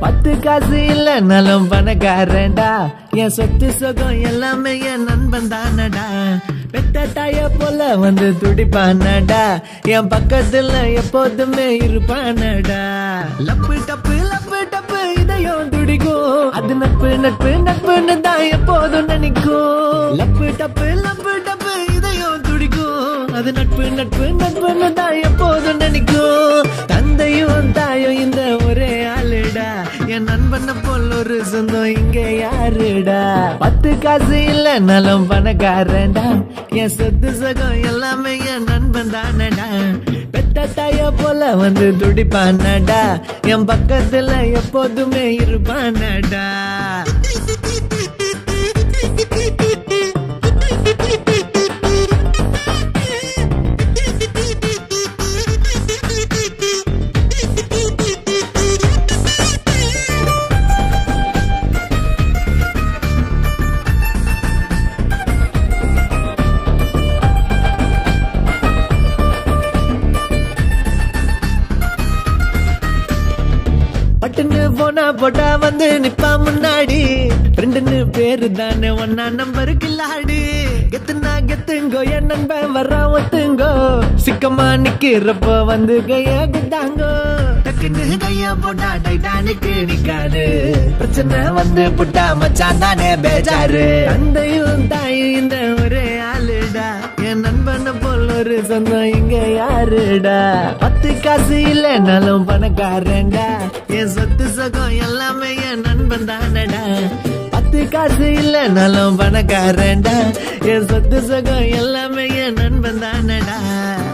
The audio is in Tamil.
பத்து காசு இல்லைனாலும் பணக்காரன்டா என் சொத்து சுகம் எல்லாமே என் நண்பன் தானடா பெத்த தாய போல வந்து துடிப்பானடா என் பக்கத்துல எப்போதுமே இருப்பானடா லப்பு டப்பு லப்பு டப்பு இதயம் துடிக்கும் அது நட்பு நட்பு நட்புன்னு தான் எப்போதும் நினைக்கும் லப்பு டப்பு லப்பு டப்பு இதயம் துடிக்கும் அது நட்பு நட்பு நட்புன்னு தான் எப்போதும் நினைக்கும் தந்தையும் தாயும் இந்த ஒரே ஆளுடா என் நண்பனை போல் ஒரு சொந்தம் இங்க யாருடா பத்து காசு இல்லைனாலும் பணக்காரன்டா என் சொத்து சகம் எல்லாமே என் நண்பன் தானடா பெத்த தாய போல வந்து துடிப்பானடா என் பக்கத்துல எப்போதுமே இருப்பானடா பட்டுன்னு போனா போட்டா வந்து நிப்பா முன்னாடி ஃப்ரெண்டுன்னு பேரு தானே ஒன்னா நம்பரு கில்லாடி கெத்துனா கெத்துங்கோ என் நண்பன் வர்றான் ஒத்துங்கோ சிக்கமா நிக்கிறப்ப வந்து கையா குத்தாங்கோ டக்குன்னு கையா போட்டா டைட்டானிக்கு நிக்காது பிரச்சனை வந்து புட்டா மச்சான் தானே பேஜாரு தந்தையும் தாயும் இந்த ஒரே ஆளுடா என் நண்பனை போல் ஒரு சொந்தம் இங்க யாருடா பத்து காசு இல்லைனாலும் பணக்காரன்டா என் சொத்து சுகம் எல்லாமே என் நண்பன் தானடா பத்து காசு இல்லைனாலும் பணக்காரன்டா என் சொத்து சுகம் எல்லாமே என் நண்பன் தானடா